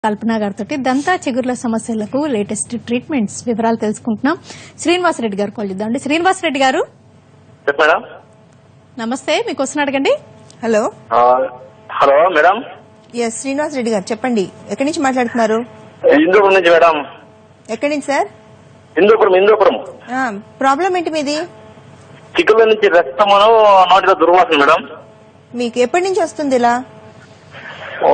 కల్పన గారితో దంతా చిగుర్ల సమస్యలకు latest treatments వివరాలు తెలుసుకుంటున్నాం శ్రీనివాసరెడ్డి గారు కాల్ చేద్దాం శ్రీనివాసరెడ్డి గారు చెప్పు మేడం నమస్తే మీకు క్వశ్చన్ అడగండి హలో ఆ, hello madam S Srinivas Reddy garu చెప్పండి ఎక్కడి నుంచి మాట్లాడుతున్నారు హిందూపురం నుంచి మేడం ఎక్కడి నుంచి సార్ హిందూపురం హిందూపురం ప్రాబ్లం ఏంటి మీది చిక్కుల నుంచి రక్తమును నోటిలో దుర్వాసన మేడం మీకు ఎప్పటి నుంచి వస్తుంది ఇలా ఓ,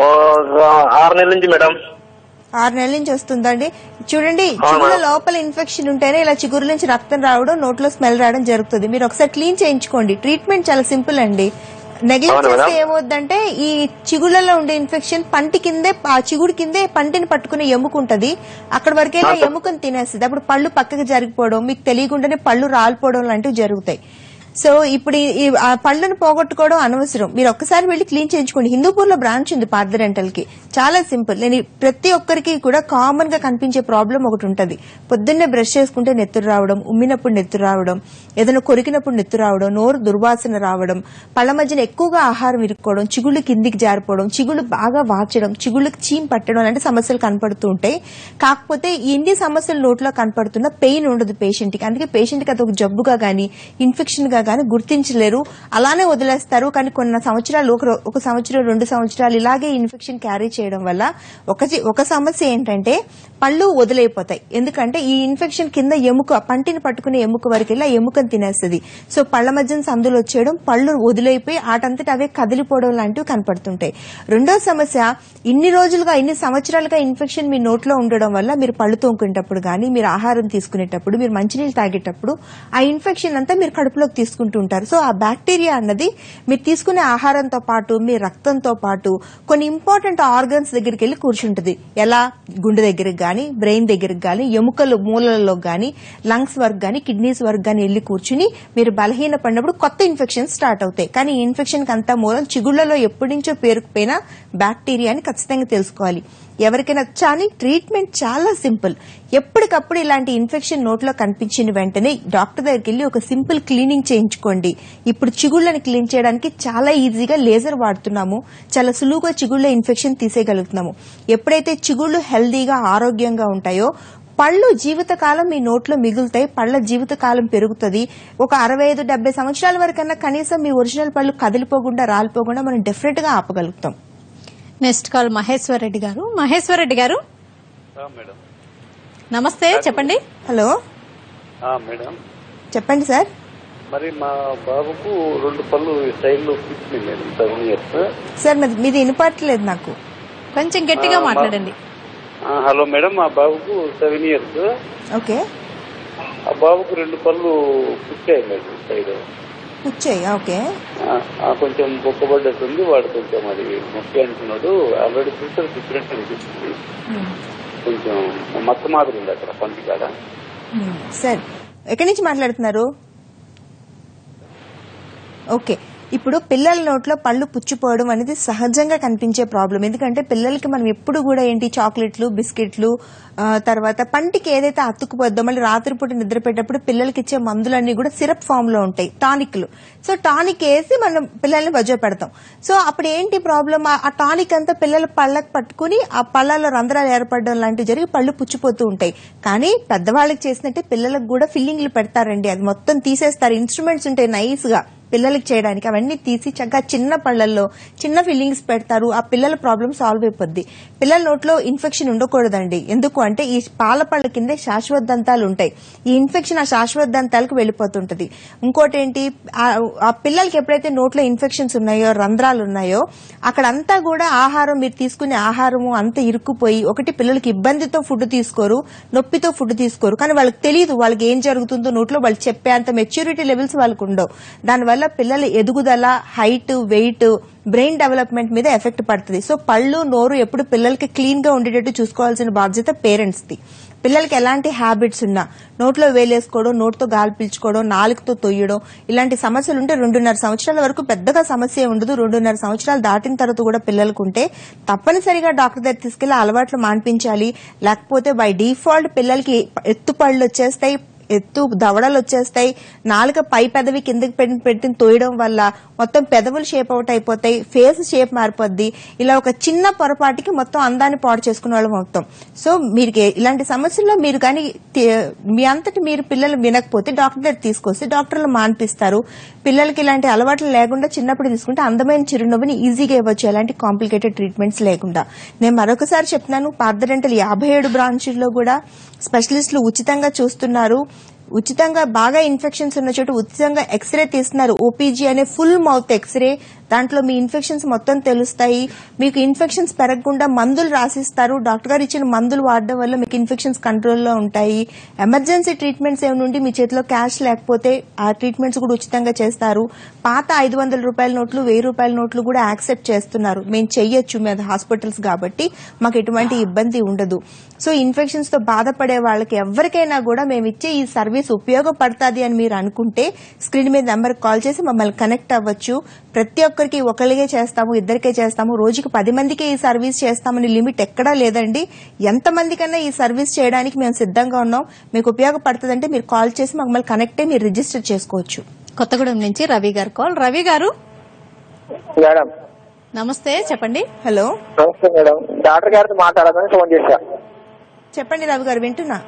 ఆరు నెలల నుంచి మేడం ఆరు నెలల నుంచి వస్తుందండి చూడండి అవునా? చిగుళ్ళ లోపల ఇన్ఫెక్షన్ ఉంటేనే ఇలా చిగురు నుంచి రక్తం రావడం నోట్లో స్మెల్ రావడం జరుగుతుంది మీరు ఒకసారి క్లీన్ చేయించుకోండి ట్రీట్మెంట్ చాలా సింపుల్ అండి నెగ్లెక్ట్ అవునా చేస్తే మేడం? ఏమవుద్దంటే ఈ చిగుళ్ళలో ఉండే ఇన్ఫెక్షన్ పంటి కిందే ఆ చిగుడు కిందే పంటిని పట్టుకునే ఎముక ఉంటది అక్కడ వరకే ఇలా అవునా? ఎముకను తినేస్తుంది అప్పుడు పళ్ళు పక్కకి జరిగిపోవడం మీకు తెలియకుండానే పళ్ళు రాలిపోవడం లాంటివి జరుగుతాయి సో ఇప్పుడు ఈ- ఈ ఆ పళ్ళను పోగొట్టుకోవడం అనవసరం మీరు ఒక్కసారి వెళ్ళి క్లీన్ చేయించుకోండి హిందూపూర్ లో బ్రాంచ్ ఉంది పార్థ రెంటల్ కి చాలా సింపుల్ నేను ఈ- ప్రతి ఒక్కరికి కూడా కామన్ గా కనిపించే ప్రాబ్లం ఒకటి ఉంటది పొద్దున్నే బ్రష్ చేసుకుంటే నెత్తురు రావడం ఉమ్మినప్పుడు నెత్తురు రావడం ఏదైనా కొరికినప్పుడు నెత్తురు రావడం నోరు దుర్వాసన రావడం పళ్ళ మధ్యన ఎక్కువగా ఆహారం ఇరుక్కోవడం చిగుళ్ళు కిందికి జారిపోవడం చిగుళ్ళు బాగా వాచడం చిగుళ్ళకి చీమ్ పట్టడం లాంటి సమస్యలు కనపడుతూ ఉంటాయి కాకపోతే ఈ ఇన్ని సమస్యలు నోట్లో కనపడుతున్న పెయిన్ ఉండదు పేషెంట్ కి అందుకే పేషెంట్ కి అది ఒక జబ్బుగా గానీ ఇన్ఫెక్షన్ గా గానీ గుర్తించలేరు అలానే వదిలేస్తారు కానీ కొన్ని సంవత్సరాలు ఒక రో- ఒక సంవత్సరం రెండు సంవత్సరాలు ఇలాగే ఇన్ఫెక్షన్ క్యారీ చేయడం వల్ల ఒక చి- ఒక సమస్య ఏంటంటే పళ్ళు వదిలైపోతాయి ఎందుకంటే ఈ ఇన్ఫెక్షన్ కింద ఎముక పంటిని పట్టుకునే ఎముక వరకు వెళ్ళి ఆ ఎముకను తినేస్తుంది సో పళ్ళ మధ్యన సందులు వచ్చేయడం పళ్ళు వదిలైపోయి ఆటంతట అవే కదిలిపోవడం లాంటివి కనపడుతుంటాయి రెండో సమస్య ఇన్ని రోజులుగా ఇన్ని సంవత్సరాలుగా ఇన్ఫెక్షన్ మీ నోట్లో ఉండడం వల్ల మీరు పళ్ళు తోముకునేటప్పుడు గానీ మీరు ఆహారం తీసుకునేటప్పుడు మీరు మంచినీళ్ళు తాగేటప్పుడు ఆ ఇన్ఫెక్షన్ అంతా మీరు కడుపులోకి తీసుకుంటూ ఉంటారు సో ఆ బ్యాక్టీరియా అన్నది మీరు తీసుకునే ఆహారంతో పాటు మీ రక్తంతో పాటు కొన్ని ఇంపార్టెంట్ ఆర్గన్స్ దగ్గరికి వెళ్ళి కూర్చుంటుంది ఎలా గుండె దగ్గరికి గానీ బ్రెయిన్ దగ్గరికి గానీ ఎముకలు మూలలలో గానీ లంగ్స్ వరకు గానీ కిడ్నీస్ వరకు గానీ వెళ్ళి కూర్చుని మీరు బలహీన పడినప్పుడు కొత్త ఇన్ఫెక్షన్ స్టార్ట్ అవుతాయి కానీ ఈ ఇన్ఫెక్షన్ కి అంతా మూలం చిగుళ్లలో ఎప్పటి నుంచో పేరుకుపోయిన బ్యాక్టీరియా అని ఖచ్చితంగా తెలుసుకోవాలి ఎవరికైనా కానీ ట్రీట్మెంట్ చాలా సింపుల్ ఎప్పటికప్పుడు ఇలాంటి ఇన్ఫెక్షన్ నోట్లో కనిపించిన వెంటనే డాక్టర్ దగ్గరికి వెళ్ళి ఒక సింపుల్ క్లీనింగ్ చేయించుకోండి ఇప్పుడు చిగుళ్ళని క్లీన్ చేయడానికి చాలా ఈజీగా లేజర్ వాడుతున్నాము చాలా సులువుగా చిగుళ్ళ ఇన్ఫెక్షన్ తీసేయగలుగుతున్నాము ఎప్పుడైతే చిగుళ్ళు హెల్దీగా ఆరోగ్యంగా ఉంటాయో పళ్ళు జీవితకాలం మీ నోట్లో మిగులుతాయి పళ్ళ జీవితకాలం పెరుగుతుంది ఒక అరవై ఐదు డెబ్బై సంవత్సరాల వరకన్నా కనీసం మీ ఒరిజినల్ పళ్ళు కదిలిపోకుండా రాలిపోకుండా మనం డెఫినెట్ గా ఆపగలుగుతాం నెక్స్ట్ కాల్ మహేశ్వర్ రెడ్డి గారు మహేశ్వర్ రెడ్డి గారు మేడం నమస్తే చెప్పండి హలో మేడం చెప్పండి సార్ మరి మా బాబుకు రెండు పళ్ళు సైడ్లో పిచ్చింది మేడం సెవెన్ ఇయర్స్ సార్ మీది- మీది వినపట్లేదు నాకు కొంచెం గట్టిగా మాట్లాడండి హలో మేడం మా బాబుకు సెవెన్ ఇయర్స్ ఓకే ఆ బాబుకు రెండు పళ్ళు పుచ్చాయి మేడం సైడ్ వచ్చాయి ఓకే కొంచెం బొక్కబడ్డట్టుంది వాడు కొంచెం అది నొప్పి అంటున్నాడు ఆల్రెడీ ఫిల్టర్ డిఫరెంట్ అనిపిస్తుంది కొంచెం మత్తు మాదిరి ఉంది అక్కడ పంటి కాడ మ్మ్. సార్ ఎక్కడి నుంచి మాట్లాడుతున్నారు ఓకే ఇప్పుడు పిల్లల నోట్లో పళ్ళు పుచ్చిపోవడం అనేది సహజంగా కనిపించే ప్రాబ్లం ఎందుకంటే పిల్లలకి మనం ఎప్పుడు కూడా ఏంటి చాక్లెట్లు బిస్కెట్లు ఆ, తర్వాత పంటికి ఏదైతే అతుక్కుపోద్దో మళ్ళీ రాత్రిపూట నిద్రపోయేటప్పుడు పిల్లలకి ఇచ్చే మందులన్నీ కూడా సిరప్ ఫామ్ లో ఉంటాయి టానిక్లు సో టానిక్ వేసి మనం పిల్లల్ని వజో పెడతాం సో అప్పుడు ఏంటి ప్రాబ్లం ఆ టానిక్ అంతా పిల్లల పళ్ళకి పట్టుకుని ఆ పళ్ళలో రంధ్రాలు ఏర్పడడం లాంటివి జరిగి పళ్ళు పుచ్చిపోతూ ఉంటాయి కానీ పెద్దవాళ్ళకి చేసినట్టే పిల్లలకు కూడా ఫిల్లింగ్లు పెడతారండి అది మొత్తం తీసేస్తారు ఇన్స్ట్రుమెంట్స్ ఉంటాయి నైస్ గా పిల్లలకి చేయడానికి అవన్నీ తీసి చక్కగా చిన్న పళ్ళల్లో చిన్న ఫిల్లింగ్స్ పెడతారు ఆ పిల్లల ప్రాబ్లం సాల్వ్ అయిపోద్ది పిల్లల నోట్లో ఇన్ఫెక్షన్ ఉండకూడదండి ఎందుకు అంటే ఈ పాల పళ్ళ కిందే శాశ్వత దంతాలు ఉంటాయి ఈ ఇన్ఫెక్షన్ ఆ శాశ్వత దంతాలకు వెళ్ళిపోతుంటది ఇంకోటి ఏంటి ఆ- ఆ పిల్లలకి ఎప్పుడైతే నోట్లో ఇన్ఫెక్షన్స్ ఉన్నాయో రంధ్రాలు ఉన్నాయో అక్కడంతా కూడా ఆహారం మీరు తీసుకునే ఆహారము అంతా ఇరుక్కుపోయి ఒకటి పిల్లలకి ఇబ్బందితో ఫుడ్ తీసుకోరు నొప్పితో ఫుడ్ తీసుకోరు కానీ వాళ్ళకి తెలియదు వాళ్ళకి ఏం జరుగుతుందో నోట్లో వాళ్ళు చెప్పే అంత మెచ్యూరిటీ లెవెల్స్ వాళ్ళకు ఉండవు దానివల్ల పిల్లల ఎదుగుదల హైట్ వెయిట్ బ్రెయిన్ డెవలప్మెంట్ మీద ఎఫెక్ట్ పడుతుంది సో పళ్ళు నోరు ఎప్పుడు పిల్లలకి క్లీన్ గా ఉండేటట్టు చూసుకోవాల్సిన బాధ్యత పేరెంట్స్ ది పిల్లలకి ఎలాంటి హ్యాబిట్స్ ఉన్నా నోట్లో వేలేసుకోవడం నోటితో గాలి పీల్చుకోవడం నాలుగుతో తొయ్యడం ఇలాంటి సమస్యలు ఉంటే రెండున్నర సంవత్సరాల వరకు పెద్దగా సమస్య ఉండదు రెండున్నర సంవత్సరాలు దాటిన తర్వాత కూడా పిల్లలకు ఉంటే తప్పనిసరిగా డాక్టర్ దగ్గర తీసుకెళ్లి అలవాట్లు మాన్పించాలి లేకపోతే బై డిఫాల్ట్ పిల్లలకి ఎత్తు పళ్ళు వచ్చేస్తాయి ఎత్తు దవడలు వచ్చేస్తాయి నాలుక పై పెదవి కిందకి పెట్టి పెట్టి తోయడం వల్ల మొత్తం పెదవులు షేప్ అవుట్ అయిపోతాయి ఫేస్ షేప్ మారిపోద్ది ఇలా ఒక చిన్న పొరపాటుకి మొత్తం అందాన్ని పాడు చేసుకునే వాళ్ళం అవుతాం సో మీరు ఏ- ఇలాంటి సమస్యల్లో మీరు కానీ తే- మీ అంతటి మీరు పిల్లలు వినకపోతే డాక్టర్ దగ్గర తీసుకొస్తే డాక్టర్లు మాన్పిస్తారు పిల్లలకి ఇలాంటి అలవాట్లు లేకుండా చిన్నప్పుడు తీసుకుంటే అందమైన చిరునవ్వుని ఈజీగా ఇవ్వచ్చు ఎలాంటి కాంప్లికేటెడ్ ట్రీట్మెంట్స్ లేకుండా నేను మరొకసారి చెప్తున్నాను పార్థడెంటల్ యాభై ఏడు బ్రాంచుల్లో కూడా స్పెషలిస్టులు ఉచితంగా చూస్తున్నారు ఉచితంగా బాగా ఇన్ఫెక్షన్స్ ఉన్న చోట ఉచితంగా ఎక్స్రే తీస్తున్నారు ఓపీజీ అనే ఫుల్ మౌత్ ఎక్స్రే దాంట్లో మీ ఇన్ఫెక్షన్స్ మొత్తం తెలుస్తాయి మీకు ఇన్ఫెక్షన్స్ పెరగకుండా మందులు రాసిస్తారు డాక్టర్ గారు ఇచ్చిన మందులు వాడడం వల్ల మీకు ఇన్ఫెక్షన్స్ కంట్రోల్లో ఉంటాయి ఎమర్జెన్సీ ట్రీట్మెంట్స్ ఏమి నుండి మీ చేతిలో క్యాష్ లేకపోతే ఆ ట్రీట్మెంట్స్ కూడా ఉచితంగా చేస్తారు పాత ఐదు వందల రూపాయల నోట్లు వెయ్యి రూపాయల నోట్లు కూడా యాక్సెప్ట్ చేస్తున్నారు మేము చెయ్యొచ్చు మీద హాస్పిటల్స్ కాబట్టి మాకు ఎటువంటి ఇబ్బంది ఉండదు సో ఇన్ఫెక్షన్స్ తో బాధపడే వాళ్ళకి ఎవరికైనా కూడా మేము ఇచ్చే ఈ సర్వీస్ ఉపయోగపడుతుంది అని మీరు అనుకుంటే స్క్రీన్ మీద నెంబర్ కాల్ చేసి మమ్మల్ని కనెక్ట్ అవ్వచ్చు ప్రతి ఒక్కరికి ఒకరిగే చేస్తాము ఇద్దరికే చేస్తాము రోజుకి పది మందికి ఈ సర్వీస్ చేస్తామని లిమిట్ ఎక్కడా లేదండి ఎంత మందికన్నా ఈ సర్వీస్ చేయడానికి మేము సిద్ధంగా ఉన్నాం మీకు ఉపయోగపడుతుందంటే మీరు కాల్ చేసి మమ్మల్ని కనెక్ట్ అయ్యి మీరు రిజిస్టర్ చేసుకోవచ్చు కొత్తగూడెం నుంచి రవి గారు కాల్ రవి గారు మేడం నమస్తే చెప్పండి హలో నమస్తే మేడం డాక్టర్ గారితో మాట్లాడాలని ఫోన్ చేశా చెప్పండి రవి గారు వింటున్నా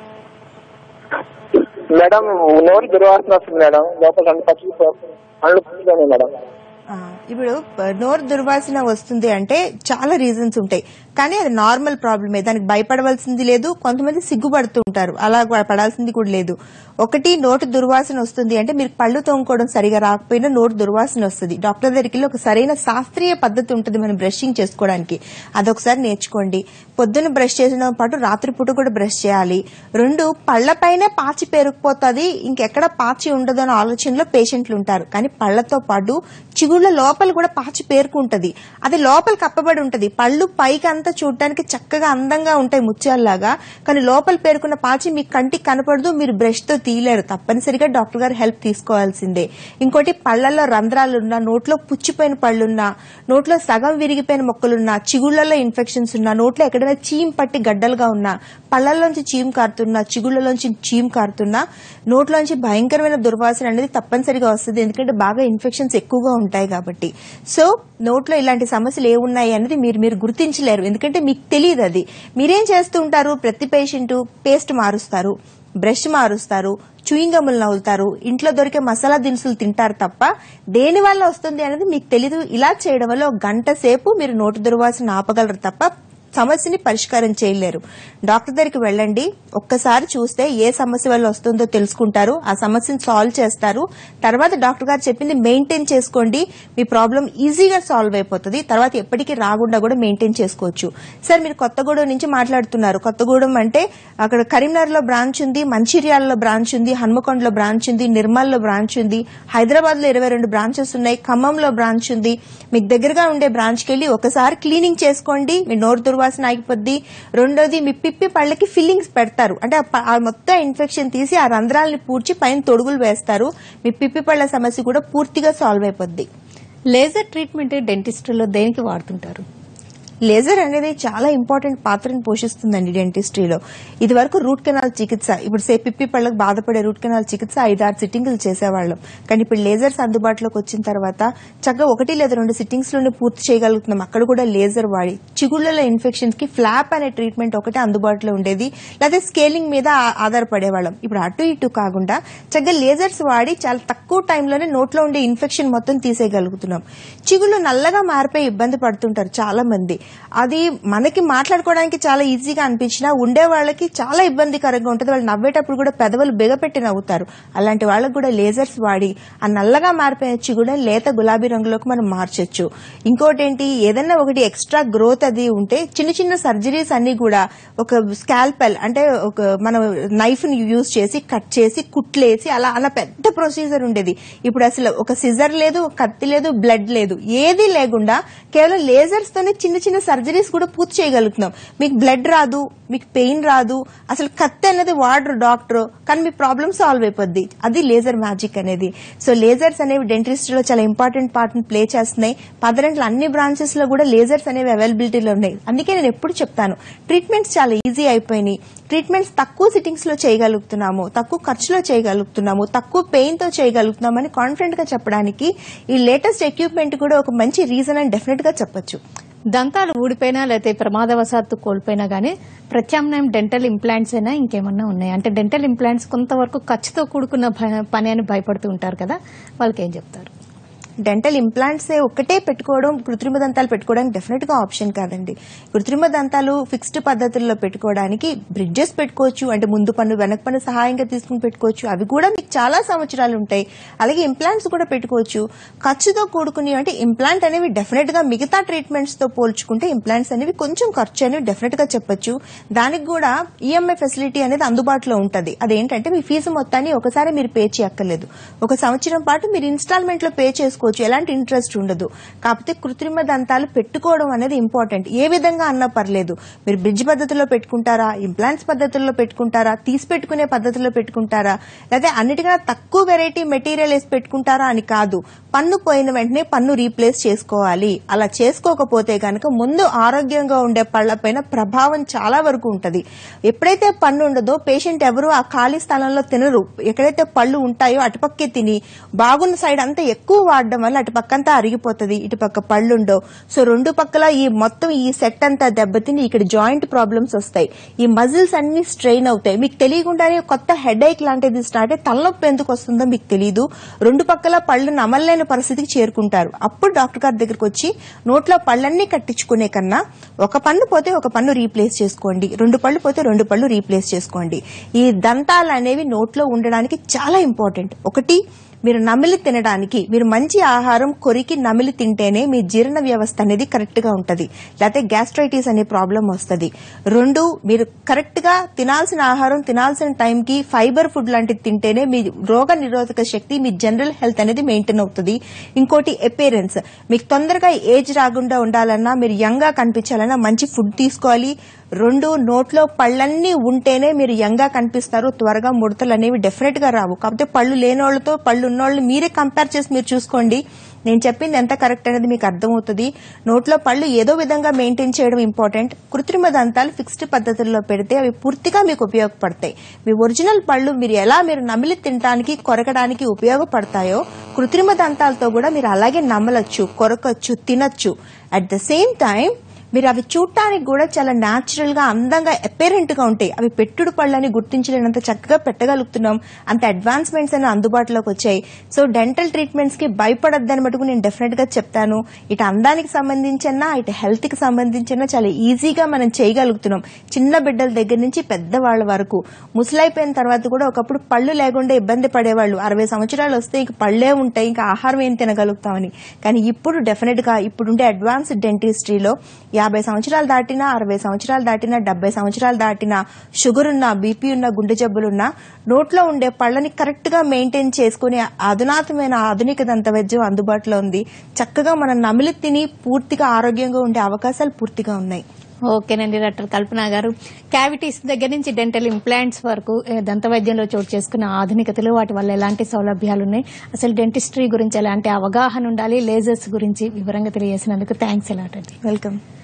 మేడం నోరు దుర్వాసన వస్తుంది మేడం లోపల రెండు పచ్చి పనులు పచ్చిగానే మేడం ఆ, ఇప్పుడు ప- నోరు దుర్వాసన వస్తుంది అంటే చాలా రీజన్స్ ఉంటాయి కానీ అది నార్మల్ ప్రాబ్లమే దానికి భయపడవలసింది లేదు కొంతమంది సిగ్గుపడుతూ ఉంటారు అలా కూడా పడాల్సింది కూడా లేదు ఒకటి నోటు దుర్వాసన వస్తుంది అంటే మీరు పళ్ళు తోముకోవడం సరిగా రాకపోయినా నోటు దుర్వాసన వస్తుంది డాక్టర్ దగ్గరికి వెళ్ళి ఒక సరైన శాస్త్రీయ పద్ధతి ఉంటుంది మనం బ్రషింగ్ చేసుకోవడానికి అదొకసారి నేర్చుకోండి పొద్దున్న బ్రష్ చేసిన పాటు రాత్రిపూట కూడా బ్రష్ చేయాలి రెండు పళ్ళపైనే పాచి పేరుకుపోతుంది ఇంకెక్కడ పాచి ఉండదు అనే ఆలోచనలో పేషెంట్లు ఉంటారు కానీ పళ్ళతో పాటు చిగుళ్ళ లోపల కూడా పాచి పేరుకుంటది అది లోపల కప్పబడి ఉంటది పళ్ళు పైకి అంతా చూడటానికి చక్కగా అందంగా ఉంటాయి ముత్యాల్లాగా కానీ లోపల పేరుకున్న పాచి మీ కంటికి కనపడదు మీరు బ్రష్ తో తీయలేరు తప్పనిసరిగా డాక్టర్ గారు హెల్ప్ తీసుకోవాల్సిందే ఇంకోటి పళ్ళల్లో రంధ్రాలున్నా నోట్లో పుచ్చిపోయిన పళ్ళున్నా నోట్లో సగం విరిగిపోయిన మొక్కలున్నా చిగుళ్లలో ఇన్ఫెక్షన్స్ ఉన్నా నోట్లో ఎక్కడైనా చీమ్ పట్టి గడ్డలుగా ఉన్నా పళ్ళల్లోంచి చీమ్ కారుతున్నా చిగుళ్ళలోంచి చీమ్ కారుతున్నా నోట్లోంచి భయంకరమైన దుర్వాసన అనేది తప్పనిసరిగా వస్తుంది ఎందుకంటే బాగా ఇన్ఫెక్షన్స్ ఎక్కువగా ఉంటాయి కాబట్టి సో నోట్లో ఇలాంటి సమస్యలు ఏ ఉన్నాయి అనేది మీరు మీరు గుర్తించలేరు ఎందుకంటే మీకు తెలియదు అది మీరేం చేస్తూ ఉంటారు ప్రతి పేషెంట్ పేస్ట్ మారుస్తారు బ్రష్ మారుస్తారు చూయింగ్ గమ్ములు నవ్వులుతారు ఇంట్లో దొరికే మసాలా దినుసులు తింటారు తప్ప దేని వల్ల వస్తుంది అనేది మీకు తెలీదు ఇలా చేయడం వల్ల ఒక గంట సేపు మీరు నోటి దుర్వాసన ఆపగలరు తప్ప సమస్యని పరిష్కారం చేయలేరు డాక్టర్ దగ్గరికి వెళ్ళండి ఒక్కసారి చూస్తే ఏ సమస్య వల్ల వస్తుందో తెలుసుకుంటారు ఆ సమస్యను సాల్వ్ చేస్తారు తర్వాత డాక్టర్ గారు చెప్పింది మెయింటైన్ చేసుకోండి మీ ప్రాబ్లం ఈజీగా సాల్వ్ అయిపోతుంది తర్వాత ఎప్పటికీ రాకుండా కూడా మెయింటైన్ చేసుకోవచ్చు సార్ మీరు కొత్తగూడెం నుంచి మాట్లాడుతున్నారు కొత్తగూడెం అంటే అక్కడ కరీంనగర్ లో బ్రాంచ్ ఉంది మంచిర్యాలలో బ్రాంచ్ ఉంది హన్మకొండలో బ్రాంచ్ ఉంది నిర్మల్లో బ్రాంచ్ ఉంది హైదరాబాద్ లో ఇరవై రెండు బ్రాంచెస్ ఉన్నాయి ఖమ్మంలో బ్రాంచ్ ఉంది మీకు దగ్గరగా ఉండే బ్రాంచ్ కి వెళ్ళి ఒకసారి క్లీనింగ్ చేసుకోండి మీ నోరు దుర్వాసన ఆగిపోద్ది రెండోది మీ పిప్పి పళ్ళకి ఫిల్లింగ్స్ పెడతారు అంటే ఆ ప- ఆ మొత్తం ఇన్ఫెక్షన్ తీసి ఆ రంధ్రాలని పూడ్చి పైన తొడుగులు వేస్తారు మీ పిప్పి పళ్ళ సమస్య కూడా పూర్తిగా సాల్వ్ అయిపోద్ది లేజర్ ట్రీట్మెంట్ డెంటిస్ట్రీలో దేనికి వాడుతుంటారు లేజర్ అనేది చాలా ఇంపార్టెంట్ పాత్రను పోషిస్తుందండి డెంటిస్ట్రీలో ఇది వరకు రూట్ కెనాల్ చికిత్స ఇప్పుడు సే పిప్పి పళ్ళకు బాధపడే రూట్ కెనాల్ చికిత్స ఐదారు సిట్టింగులు చేసేవాళ్ళం కానీ ఇప్పుడు లేజర్స్ అందుబాటులోకి వచ్చిన తర్వాత చక్కగా ఒకటి లేదా రెండు సిట్టింగ్స్ లోనే పూర్తి చేయగలుగుతున్నాం అక్కడ కూడా లేజర్ వాడి చిగుళ్లలో ఇన్ఫెక్షన్స్ కి ఫ్లాప్ అనే ట్రీట్మెంట్ ఒకటి అందుబాటులో ఉండేది లేదా స్కేలింగ్ మీద ఆ- ఆధారపడేవాళ్ళం ఇప్పుడు అటు ఇటు కాకుండా చక్కగా లేజర్స్ వాడి చాలా తక్కువ టైంలోనే నోట్లో ఉండే ఇన్ఫెక్షన్ మొత్తం తీసేయగలుగుతున్నాం చిగుళ్ళు నల్లగా మారిపోయి ఇబ్బంది పడుతుంటారు చాలా మంది అది మనకి మాట్లాడుకోవడానికి చాలా ఈజీగా అనిపించినా ఉండే వాళ్ళకి చాలా ఇబ్బందికరంగా ఉంటుంది వాళ్ళు నవ్వేటప్పుడు కూడా పెదవులు బిగపెట్టి నవ్వుతారు అలాంటి వాళ్ళకి కూడా లేజర్స్ వాడి ఆ నల్లగా మారిపోయిన చిగుడ లేత గులాబీ రంగులోకి మనం మార్చొచ్చు ఇంకోటి ఏంటి ఏదైనా ఒకటి ఎక్స్ట్రా గ్రోత్ అది ఉంటే చిన్న చిన్న సర్జరీస్ అన్ని కూడా ఒక స్కాల్పెల్ అంటే ఒక మనం నైఫ్ ని యూజ్ చేసి కట్ చేసి కుట్లేసి అలా అలా పెద్ద ప్రొసీజర్ ఉండేది ఇప్పుడు అసలు ఒక సిజర్ లేదు ఒక కత్తి లేదు బ్లడ్ లేదు ఏది లేకుండా కేవలం లేజర్స్ తోనే చిన్న చిన్న సర్జరీస్ కూడా పూర్తి చేయగలుగుతున్నాం మీకు బ్లడ్ రాదు మీకు పెయిన్ రాదు అసలు కత్తి అనేది వాడరు డాక్టర్ కానీ మీ ప్రాబ్లమ్ సాల్వ్ అయిపోద్ది అది లేజర్ మ్యాజిక్ అనేది సో లేజర్స్ అనేవి డెంటిస్ట్ లో చాలా ఇంపార్టెంట్ పార్ట్ ప్లే చేస్తున్నాయి పదరెంట్ల అన్ని బ్రాంచెస్ లో కూడా లేజర్స్ అనేవి అవైలబిలిటీలో ఉన్నాయి అందుకే నేను ఎప్పుడు చెప్తాను ట్రీట్మెంట్స్ చాలా ఈజీ అయిపోయినాయి ట్రీట్మెంట్స్ తక్కువ సిట్టింగ్స్ లో చేయగలుగుతున్నాము తక్కువ ఖర్చులో చేయగలుగుతున్నాము తక్కువ పెయిన్ తో చేయగలుగుతున్నామని కాన్ఫిడెంట్ గా చెప్పడానికి ఈ లేటెస్ట్ ఎక్విప్మెంట్ కూడా ఒక మంచి రీజన్ అని డెఫినెట్ గా చెప్పొచ్చు దంతాలు ఊడిపోయినా లేకపోతే ప్రమాదవశాత్తు కోల్పోయినా గానీ ప్రత్యామ్నాయం డెంటల్ ఇంప్లాంట్స్ అయినా ఇంకేమన్నా ఉన్నాయి అంటే డెంటల్ ఇంప్లాంట్స్ కొంతవరకు ఖర్చుతో కూడుకున్న భ- పని అని భయపడుతూ ఉంటారు కదా వాళ్ళకి ఏం చెప్తారు డెంటల్ ఇంప్లాంట్స్ ఒక్కటే పెట్టుకోవడం కృత్రిమ దంతాలు పెట్టుకోవడానికి డెఫినెట్ గా ఆప్షన్ కాదండి కృత్రిమ దంతాలు ఫిక్స్డ్ పద్ధతుల్లో పెట్టుకోవడానికి బ్రిడ్జెస్ పెట్టుకోవచ్చు అంటే ముందు పన్ను వెనక పన్ను సహాయంగా తీసుకుని పెట్టుకోవచ్చు అవి కూడా మీకు చాలా సంవత్సరాలు ఉంటాయి అలాగే ఇంప్లాంట్స్ కూడా పెట్టుకోవచ్చు ఖర్చుతో కూడుకుని అంటే ఇంప్లాంట్ అనేవి డెఫినెట్ గా మిగతా ట్రీట్మెంట్స్ తో పోల్చుకుంటే ఇంప్లాంట్స్ అనేవి కొంచెం ఖర్చు అనేవి డెఫినెట్ గా చెప్పొచ్చు దానికి కూడా ఈఎంఐ ఫెసిలిటీ అనేది అందుబాటులో ఉంటది అదేంటంటే మీ ఫీజు మొత్తాన్ని ఒకసారి మీరు పే చేయక్కర్లేదు ఒక సంవత్సరం పాటు మీరు ఇన్స్టాల్మెంట్ లో పే చేసుకోవచ్చు ఎలాంటి ఇంట్రెస్ట్ ఉండదు కాకపోతే కృత్రిమ దంతాలు పెట్టుకోవడం అనేది ఇంపార్టెంట్ ఏ విధంగా అన్నా పర్లేదు మీరు బ్రిడ్జ్ పద్ధతిలో పెట్టుకుంటారా ఇంప్లాంట్స్ పద్ధతుల్లో పెట్టుకుంటారా తీసి పెట్టుకునే పద్ధతిలో పెట్టుకుంటారా లేదా అన్నిటికన్నా తక్కువ వెరైటీ మెటీరియల్ వేసి పెట్టుకుంటారా అని కాదు పన్ను పోయిన వెంటనే పన్ను రీప్లేస్ చేసుకోవాలి అలా చేసుకోకపోతే గనక ముందు ఆరోగ్యంగా ఉండే పళ్లపైన ప్రభావం చాలా వరకు ఉంటది ఎప్పుడైతే పన్ను ఉండదో పేషెంట్ ఎవరు ఆ ఖాళీ స్థలంలో తినరు ఎక్కడైతే పళ్ళు ఉంటాయో అటుపక్కే తిని బాగున్న సైడ్ అంతా ఎక్కువ వాడడం వల్ల అటు పక్కంతా అరిగిపోతుంది ఇటు పక్క పళ్ళు ఉండవు సో రెండు పక్కల ఈ మొత్తం ఈ సెట్ అంతా దెబ్బతిని ఇక్కడ జాయింట్ ప్రాబ్లమ్స్ వస్తాయి ఈ మజిల్స్ అన్ని స్ట్రెయిన్ అవుతాయి మీకు తెలియకుండానే కొత్త హెడ్ ఏక్ లాంటిది స్టార్ట్ అయ్యి తలనొప్పి ఎందుకు వస్తుందో మీకు తెలియదు రెండు పక్కల పళ్ళు నమలలేని పరిస్థితికి చేరుకుంటారు అప్పుడు డాక్టర్ గారి దగ్గరికి వచ్చి నోట్లో పళ్ళన్నీ కట్టించుకునే కన్నా ఒక పన్ను పోతే ఒక పన్ను రీప్లేస్ చేసుకోండి రెండు పళ్ళు పోతే రెండు పళ్ళు రీప్లేస్ చేసుకోండి ఈ దంతాలు అనేవి నోట్లో ఉండడానికి చాలా ఇంపార్టెంట్ ఒకటి మీరు నమిలి తినడానికి మీరు మంచి ఆహారం కొరికి నమిలి తింటేనే మీ జీర్ణ వ్యవస్థ అనేది కరెక్ట్ గా ఉంటది లేకపోతే గ్యాస్ట్రైటిస్ అనే ప్రాబ్లం వస్తది రెండు మీరు కరెక్ట్ గా తినాల్సిన ఆహారం తినాల్సిన టైంకి ఫైబర్ ఫుడ్ లాంటిది తింటేనే మీ రోగ నిరోధక శక్తి మీ జనరల్ హెల్త్ అనేది మెయింటైన్ అవుతుంది ఇంకోటి అపేరెన్స్ మీకు తొందరగా ఏజ్ రాకుండా ఉండాలన్నా మీరు యంగ్ గా కనిపించాలన్నా మంచి ఫుడ్ తీసుకోవాలి రెండు నోట్లో పళ్ళన్నీ ఉంటేనే మీరు యంగా కనిపిస్తారు త్వరగా ముడతలు అనేవి డెఫినెట్ గా రావు కాకపోతే పళ్ళు లేనోళ్లతో పళ్ళు ఉన్నోళ్ళు మీరే కంపేర్ చేసి మీరు చూసుకోండి నేను చెప్పింది ఎంత కరెక్ట్ అనేది మీకు అర్థమవుతుంది నోట్లో పళ్ళు ఏదో విధంగా మెయింటైన్ చేయడం ఇంపార్టెంట్ కృత్రిమ దంతాలు ఫిక్స్డ్ పద్ధతుల్లో పెడితే అవి పూర్తిగా మీకు ఉపయోగపడతాయి మీ ఒరిజినల్ పళ్ళు మీరు ఎలా మీరు నమిలి తినడానికి కొరకడానికి ఉపయోగపడతాయో కృత్రిమ దంతాలతో కూడా మీరు అలాగే నమలొచ్చు కొరకొచ్చు తినొచ్చు అట్ ద సేమ్ టైం మీరు అవి చూడటానికి కూడా చాలా న్యాచురల్ గా అందంగా అపేరెంట్ గా ఉంటాయి అవి పెట్టుడు పళ్ళని గుర్తించలేనంత చక్కగా పెట్టగలుగుతున్నాం అంత అడ్వాన్స్మెంట్స్ అని అందుబాటులోకి వచ్చాయి సో డెంటల్ ట్రీట్మెంట్స్ కి భయపడద్దని మటుకు నేను డెఫినెట్ గా చెప్తాను ఇటు అందానికి సంబంధించిన ఇటు హెల్త్ కి సంబంధించిన చాలా ఈజీగా మనం చేయగలుగుతున్నాం చిన్న బిడ్డల దగ్గర నుంచి పెద్దవాళ్ల వరకు ముసలైపోయిన తర్వాత కూడా ఒకప్పుడు పళ్ళు లేకుండా ఇబ్బంది పడేవాళ్ళు అరవై సంవత్సరాలు వస్తే ఇంక పళ్ళే ఉంటాయి ఇంకా ఆహారం ఏం తినగలుగుతామని కానీ ఇప్పుడు డెఫినెట్ గా ఇప్పుడుండే అడ్వాన్స్డ్ డెంటిస్ట్రీలో యాభై సంవత్సరాలు దాటినా అరవై సంవత్సరాలు దాటినా డెబ్బై సంవత్సరాలు దాటినా షుగర్ ఉన్నా బీపీ ఉన్న గుండె జబ్బులున్నా నోట్లో ఉండే పళ్ళని కరెక్ట్ గా మెయింటైన్ చేసుకునే అధునాతమైన ఆధునిక దంత వైద్యం అందుబాటులో ఉంది చక్కగా మనం నమిలి తిని పూర్తిగా ఆరోగ్యంగా ఉండే అవకాశాలు పూర్తిగా ఉన్నాయి ఓకేనండి డాక్టర్ కల్పన గారు క్యావిటీస్ దగ్గర నుంచి డెంటల్ ఇంప్లాంట్స్ వరకు ఏ, దంత వైద్యంలో చోటు చేసుకున్న ఆధునికతలు వాటి వల్ల ఎలాంటి సౌలభ్యాలు ఉన్నాయి అసలు డెంటిస్ట్రీ గురించి ఎలాంటి అవగాహన ఉండాలి లేజర్స్ గురించి వివరంగా తెలియజేసినందుకు థ్యాంక్స్ ఎలాంటి వెల్కమ్